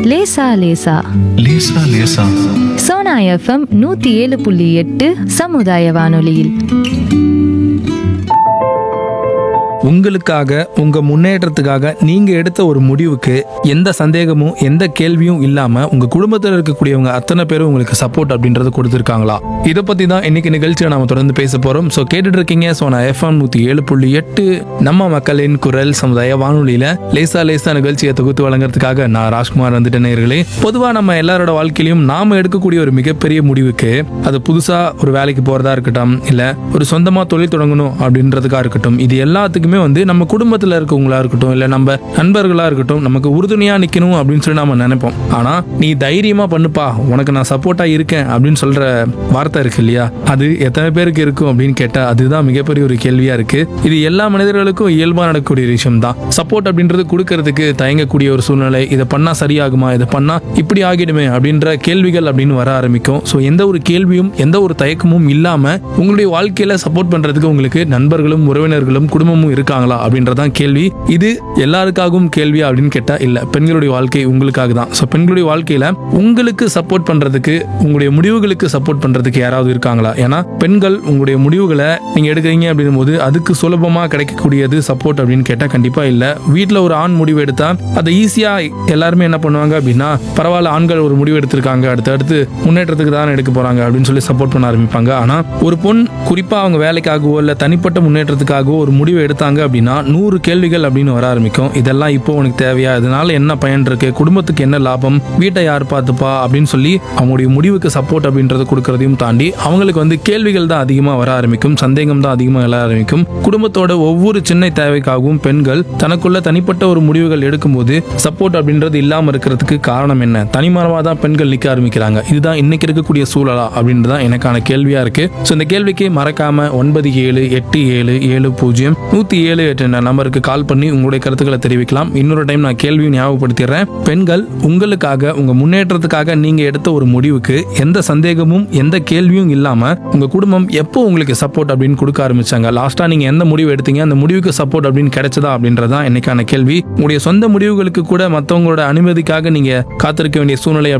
லேசா லேசா லேசா லேசா சோனா எஃப்எம் நூத்தி ஏழு புள்ளி எட்டு சமுதாய வானொலியில் உங்களுக்காக உங்க முன்னேற்றத்துக்காக நீங்க எடுத்த ஒரு முடிவுக்கு எந்த சந்தேகமும் எந்த கேள்வியும் இல்லாம உங்க குடும்பத்தில் இருக்கக்கூடியவங்க அத்தனை பேரும் உங்களுக்கு சப்போர்ட் அப்படின்றது கொடுத்துருக்காங்களா இதை பத்தி தான் இன்னைக்கு நிகழ்ச்சியை நாம தொடர்ந்து பேச போறோம் ஸோ கேட்டுட்டு இருக்கீங்க ஸோ நான் எஃப்எம் நூத்தி ஏழு புள்ளி எட்டு நம்ம மக்களின் குரல் சமுதாய வானொலியில லேசா லேசா நிகழ்ச்சியை தொகுத்து வழங்குறதுக்காக நான் ராஜ்குமார் வந்துட்டு நேயர்களே பொதுவா நம்ம எல்லாரோட வாழ்க்கையிலும் நாம எடுக்கக்கூடிய ஒரு மிகப்பெரிய முடிவுக்கு அது புதுசா ஒரு வேலைக்கு போறதா இருக்கட்டும் இல்ல ஒரு சொந்தமா தொழில் தொடங்கணும் அப்படின்றதுக்கா இருக்கட்டும் இது எல்லாத்துக்குமே வந்து நம்ம குடும்பத்துல இருக்கவங்களா இருக்கட்டும் இல்ல நம்ம நண்பர்களா இருக்கட்டும் நமக்கு உறுதுணையா நிக்கணும் அப்படின்னு சொல்லி நாம நினைப்போம் ஆனா நீ தைரியமா பண்ணுப்பா உனக்கு நான் சப்போர்ட்டா இருக்கேன் அப்படின்னு சொல்ற வார்த்தை இருக்கு இல்லையா அது எத்தனை பேருக்கு இருக்கும் அப்படின்னு கேட்டா அதுதான் மிகப்பெரிய ஒரு கேள்வியா இருக்கு இது எல்லா மனிதர்களுக்கும் இயல்பா நடக்கக்கூடிய ஒரு விஷயம் தான் சப்போர்ட் அப்படின்றது கொடுக்கறதுக்கு தயங்கக்கூடிய ஒரு சூழ்நிலை இதை பண்ணா சரியாகுமா இதை பண்ணா இப்படி ஆகிடுமே அப்படின்ற கேள்விகள் அப்படின்னு வர ஆரம்பிக்கும் ஸோ எந்த ஒரு கேள்வியும் எந்த ஒரு தயக்கமும் இல்லாம உங்களுடைய வாழ்க்கையில சப்போர்ட் பண்றதுக்கு உங்களுக்கு நண்பர்களும் உறவினர்களும் குடும்பமும் இருக்காங்களா அப்படின்றதான் கேள்வி இது எல்லாருக்காகவும் கேள்வி அப்படின்னு கேட்டா இல்ல பெண்களுடைய வாழ்க்கை உங்களுக்காக தான் ஸோ பெண்களுடைய வாழ்க்கையில உங்களுக்கு சப்போர்ட் பண்றதுக்கு உங்களுடைய முடிவுகளுக்கு சப்போர்ட் பண்றதுக்கு யாராவது இருக்காங்களா ஏன்னா பெண்கள் உங்களுடைய முடிவுகளை நீங்க எடுக்கிறீங்க அப்படின்னும் போது அதுக்கு சுலபமா கிடைக்கக்கூடியது சப்போர்ட் அப்படின்னு கேட்டா கண்டிப்பா இல்ல வீட்ல ஒரு ஆண் முடிவு எடுத்தா அதை ஈஸியா எல்லாருமே என்ன பண்ணுவாங்க அப்படின்னா பரவாயில்ல ஆண்கள் ஒரு முடிவு எடுத்திருக்காங்க அடுத்து அடுத்து முன்னேற்றத்துக்கு தான் எடுக்க போறாங்க அப்படின்னு சொல்லி சப்போர்ட் பண்ண ஆரம்பிப்பாங்க ஆனா ஒரு பொண் குறிப்பா அவங்க வேலைக்காகவோ இல்ல தனிப்பட்ட முன்னேற்றத்துக்காகவோ ஒரு முடிவு எடுத்தாங்க அப்படின்னா நூறு கேள்விகள் அப்படின்னு வர ஆரம்பிக்கும் இதெல்லாம் இப்போ உனக்கு தேவையா இதனால என்ன பயன் இருக்கு குடும்பத்துக்கு என்ன லாபம் வீட்டை யார் பார்த்துப்பா அப்படின்னு சொல்லி அவங்களுடைய முடிவுக்கு சப்போர்ட் அப்படின்றத கொடுக்கறதையும் தாண்டி அவங்களுக்கு வந்து கேள்விகள் தான் அதிகமா வர ஆரம்பிக்கும் சந்தேகம் தான் அதிகமா எழ ஆரம்பிக்கும் குடும்பத்தோட ஒவ்வொரு சின்ன தேவைக்காகவும் பெண்கள் தனக்குள்ள தனிப்பட்ட ஒரு முடிவுகள் எடுக்கும்போது சப்போர்ட் அப்படின்றது இல்லாம இருக்கிறதுக்கு காரணம் என்ன தனிமரமா தான் பெண்கள் நிக்க ஆரம்பிக்கிறாங்க இதுதான் இன்னைக்கு இருக்கக்கூடிய சூழலா அப்படின்றது தான் எனக்கான கேள்வியா இருக்கு ஸோ இந்த கேள்விக்கு மறக்காம ஒன்பது ஏழு எட்டு ஏழு ஏழு பூஜ்ஜியம் நூத்தி ஏழு எட்டு என்ற நம்பருக்கு கால் பண்ணி உங்களுடைய கருத்துக்களை தெரிவிக்கலாம் இன்னொரு டைம் நான் கேள்வியும் ஞாபகப்படுத்திடுறேன் பெண்கள் உங்களுக்காக உங்க முன்னேற்றத்துக்காக நீங்க எடுத்த ஒரு முடிவுக்கு எந்த சந்தேகமும் எந்த கேள்வியும் இல்லாம உங்க குடும்பம் எப்போ உங்களுக்கு சப்போர்ட் அப்படின்னு கொடுக்க ஆரம்பிச்சாங்க லாஸ்டா நீங்க எந்த முடிவு எடுத்தீங்க அந்த முடிவுக்கு சப்போர்ட் அப்படின்னு கிடைச்சதா அப்படின்றதான் இன்னைக்கான கேள்வி உங்களுடைய சொந்த முடிவுகளுக்கு கூட மற்றவங்களோட அனுமதிக்காக நீங்க காத்திருக்க வேண்டிய சூழ்நிலை